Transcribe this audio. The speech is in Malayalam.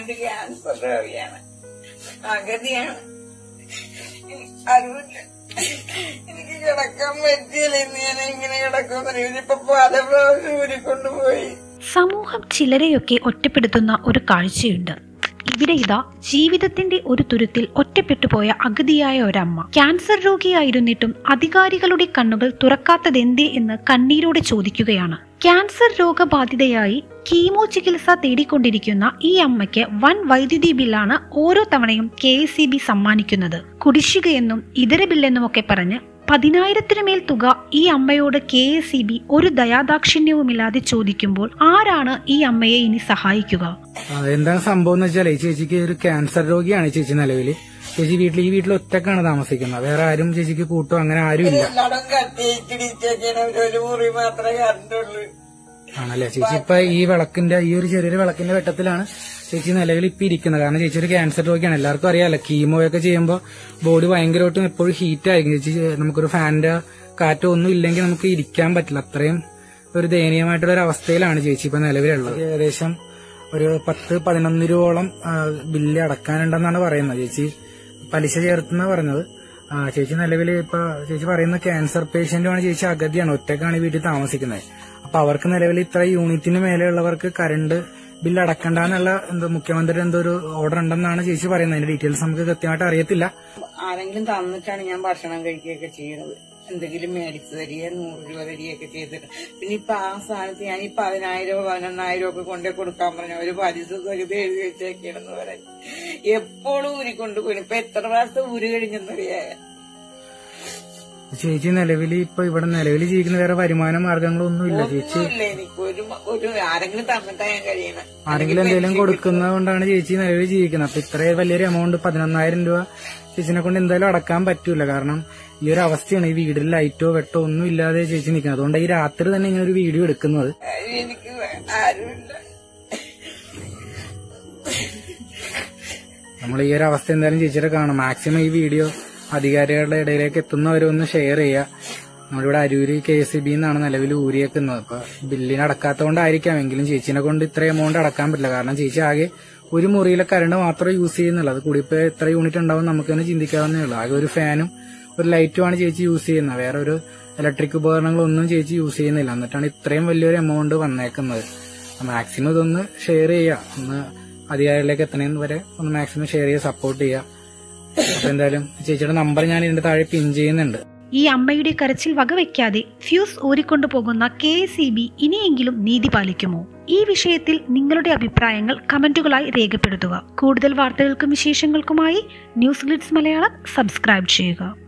രണ്ട് ക്യാൻസർ രോഗിയാണ് അഗതിയാണ് അറിവില്ല എനിക്ക് കിടക്കാൻ പറ്റിയില്ല ഇന്ന് ഞാൻ എങ്ങനെ കിടക്കുമെന്ന് ഇവരിപ്പൊ പല പ്രാവശ്യം ഊരിക്കൊണ്ടുപോയി സമൂഹം ചിലരെയൊക്കെ ഒറ്റപ്പെടുത്തുന്ന ഒരു കാഴ്ചയുണ്ട് ഇവിടെ ഇതാ ജീവിതത്തിന്റെ ഒരു തുരുത്തിൽ ഒറ്റപ്പെട്ടുപോയ അഗതിയായ ഒരമ്മ ക്യാൻസർ രോഗിയായിരുന്നിട്ടും അധികാരികളുടെ കണ്ണുകൾ തുറക്കാത്തതെന്തേ എന്ന് കണ്ണീരോടെ ചോദിക്കുകയാണ് ക്യാൻസർ രോഗബാധിതയായി കീമോ ചികിത്സ തേടിക്കൊണ്ടിരിക്കുന്ന ഈ അമ്മയ്ക്ക് വൻ വൈദ്യുതി ബില്ലാണ് ഓരോ തവണയും കെ സമ്മാനിക്കുന്നത് കുടിശ്ശികയെന്നും ഇതര ബില്ലെന്നുമൊക്കെ പറഞ്ഞ് പതിനായിരത്തിനുമേൽ തുക ഈ അമ്മയോട് കെ എസ് ഇ ബി ഒരു ദയാദാക്ഷിണ്യവുമില്ലാതെ ചോദിക്കുമ്പോൾ ആരാണ് ഈ അമ്മയെ ഇനി സഹായിക്കുക ആ, എന്താണ് സംഭവം എന്ന് വെച്ചാൽ ചേച്ചിക്ക് ഒരു ക്യാൻസർ രോഗിയാണ് ചേച്ചി നിലവില് ചേച്ചി വീട്ടിൽ ഈ വീട്ടിൽ ഒറ്റക്കാണ് താമസിക്കുന്നത് വേറെ ആരും ചേച്ചിക്ക് കൂട്ടോ അങ്ങനെ ആരും ഇല്ല എല്ലായിടും കത്തിയിട്ടിടിച്ചേക്കാണ് ഒരു മുറി മാത്രമേ കറണ്ടുള്ളൂ ആണല്ലേ ചേച്ചി ഇപ്പൊ ഈ വിളക്കിന്റെ ഈ ഒരു ചെറിയൊരു വിളക്കിന്റെ വെട്ടത്തിലാണ് ചേച്ചി നിലവിൽ ഇപ്പൊ ഇരിക്കുന്നത് കാരണം ചേച്ചി ഒരു ക്യാൻസർ രോഗിയാണ് എല്ലാവർക്കും അറിയാലോ കീമോ ഒക്കെ ചെയ്യുമ്പോൾ ബോഡി ഭയങ്കരമായിട്ടും എപ്പോഴും ഹീറ്റ് ആയിരിക്കും ചേച്ചി നമുക്കൊരു ഫാനിന്റെ കാറ്റോ ഒന്നും ഇല്ലെങ്കിൽ നമുക്ക് ഇരിക്കാൻ പറ്റില്ല അത്രയും ഒരു ദയനീയമായിട്ടുള്ള ഒരു അവസ്ഥയിലാണ് ചേച്ചി ഇപ്പൊ നിലവിലുള്ളത് ഏകദേശം ഒരു പത്ത് പതിനൊന്ന് രൂപയോളം ആ, ബില്ല് അടക്കാനുണ്ടെന്നാണ് പറയുന്നത് ചേച്ചി പലിശ ചേർത്തെന്നാണ് പറഞ്ഞത് ആ, ചേച്ചി നിലവിൽ ഇപ്പൊ ചേച്ചി പറയുന്ന ക്യാൻസർ പേഷ്യന്റുമാണ് ചേച്ചി അഗതിയാണ് ഒറ്റക്കാണ് ഈ വീട്ടിൽ താമസിക്കുന്നത് അപ്പൊ അവർക്ക് നിലവിൽ ഇത്ര യൂണിറ്റിന് മേലെയുള്ളവർക്ക് കറണ്ട് ബില്ല് അടക്കണ്ടെന്നുള്ള എന്തോ മുഖ്യമന്ത്രി എന്തോ ഒരു ഓർഡർ ഉണ്ടെന്നാണ് ചേച്ചി പറയുന്നത് അതിന്റെ ഡീറ്റെയിൽസ് നമുക്ക് കൃത്യമായിട്ട് അറിയത്തില്ല ആരെങ്കിലും തന്നിട്ടാണ് ഞാൻ ഭക്ഷണം കഴിക്കുകയൊക്കെ ചെയ്യണത് എന്തെങ്കിലും മേടിച്ചു തരിക നൂറ് രൂപ തരികയൊക്കെ ചെയ്തിട്ട് പിന്നെ ഇപ്പൊ ആ സ്ഥാനത്ത് ഞാൻ ഈ പതിനായിരമോ പതിനൊന്നായിരം ഒക്കെ കൊണ്ടേ കൊടുക്കാൻ പറഞ്ഞ ഒരു പലിശ സഹിതം എഴുതി വെച്ചേക്കാണെന്ന് പറയാൻ എപ്പോഴും ഊരിക്കൊണ്ട് പോയി ഇപ്പൊ എത്ര പ്രാവശ്യത്തെ ഊര് കഴിഞ്ഞെന്നറിയാ ചേച്ചി നിലവിൽ ഇപ്പൊ ഇവിടെ നിലവിൽ ജീവിക്കുന്ന വേറെ വരുമാന മാർഗങ്ങളൊന്നും ഇല്ല ചേച്ചി ഒന്നുമില്ല എനിക്ക് ഒരു മ- ഒരു ആരെങ്കിലും തന്നിട്ടാ ഞാൻ കഴിയണം ആരെങ്കിലും എന്തെങ്കിലും കൊടുക്കുന്നത് കൊണ്ടാണ് ചേച്ചി നിലവിൽ ജീവിക്കുന്നത് അപ്പൊ ഇത്രയും വലിയൊരു എമൗണ്ട് പതിനൊന്നായിരം രൂപ ചേച്ചിനെ കൊണ്ട് എന്തായാലും അടക്കാൻ പറ്റൂല കാരണം ഈ ഒരു അവസ്ഥയാണ് ഈ വീടിൽ ലൈറ്റോ വെട്ടോ ഒന്നും ഇല്ലാതെ ചേച്ചി നിൽക്കുന്നത് അതുകൊണ്ട് ഈ രാത്രി തന്നെ ഇങ്ങനെ ഒരു വീഡിയോ എടുക്കുന്നത് എനിക്ക് ആരുമില്ല നമ്മൾ ഈ ഒരു അവസ്ഥ എന്തായാലും ചേച്ചിയുടെ കാണും മാക്സിമം ഈ വീഡിയോ അധികാരികളുടെ ഇടയിലേക്ക് എത്തുന്നവരെ ഒന്ന് ഷെയർ ചെയ്യുക നമ്മളിവിടെ അരൂര് കെ എസ് ബി എന്നാണ് നിലവിൽ ഊരിയേക്കുന്നത് അപ്പൊ ബില്ലിന് അടക്കാത്തതുകൊണ്ടായിരിക്കാം എങ്കിലും ചേച്ചിനെ കൊണ്ട് ഇത്ര എമൗണ്ട് അടക്കാൻ പറ്റില്ല കാരണം ചേച്ചി ആകെ ഒരു മുറിയിലെ കറണ്ട് മാത്രമേ യൂസ് ചെയ്യുന്നുള്ളൂ അത് കൂടിപ്പോ എത്ര യൂണിറ്റ് ഉണ്ടാവും നമുക്ക് തന്നെ ചിന്തിക്കാവുന്നേ ഉള്ളൂ ആകെ ഒരു ഫാനും ഒരു ലൈറ്റുമാണ് ചേച്ചി യൂസ് ചെയ്യുന്നത് വേറെ ഒരു ഇലക്ട്രിക് ഉപകരണങ്ങളൊന്നും ചേച്ചി യൂസ് ചെയ്യുന്നില്ല എന്നിട്ടാണ് ഇത്രയും വലിയൊരു എമൗണ്ട് വന്നേക്കുന്നത് മാക്സിമം ഇതൊന്ന് ഷെയർ ചെയ്യുക ഒന്ന് അധികാരികളിലേക്ക് എത്തണേന്ന് വരെ ഒന്ന് മാക്സിമം ഷെയർ ചെയ്യുക സപ്പോർട്ട് ചെയ്യുക അപ്പൊ എന്തായാലും ചേച്ചിയുടെ നമ്പർ ഞാൻ ഇതിന്റെ താഴെ പിൻ ചെയ്യുന്നുണ്ട് ഈ അമ്മയുടെ കരച്ചിൽ വകവയ്ക്കാതെ ഫ്യൂസ് ഊരിക്കൊണ്ടു പോകുന്ന കെ എസ് ഇ ബി ഇനിയെങ്കിലും നീതി പാലിക്കുമോ ഈ വിഷയത്തിൽ നിങ്ങളുടെ അഭിപ്രായങ്ങൾ കമന്റുകളായി രേഖപ്പെടുത്തുക കൂടുതൽ വാർത്തകൾക്കും വിശേഷങ്ങൾക്കുമായി ന്യൂസ് ഗ്ലിറ്റ്സ് മലയാളം സബ്സ്ക്രൈബ് ചെയ്യുക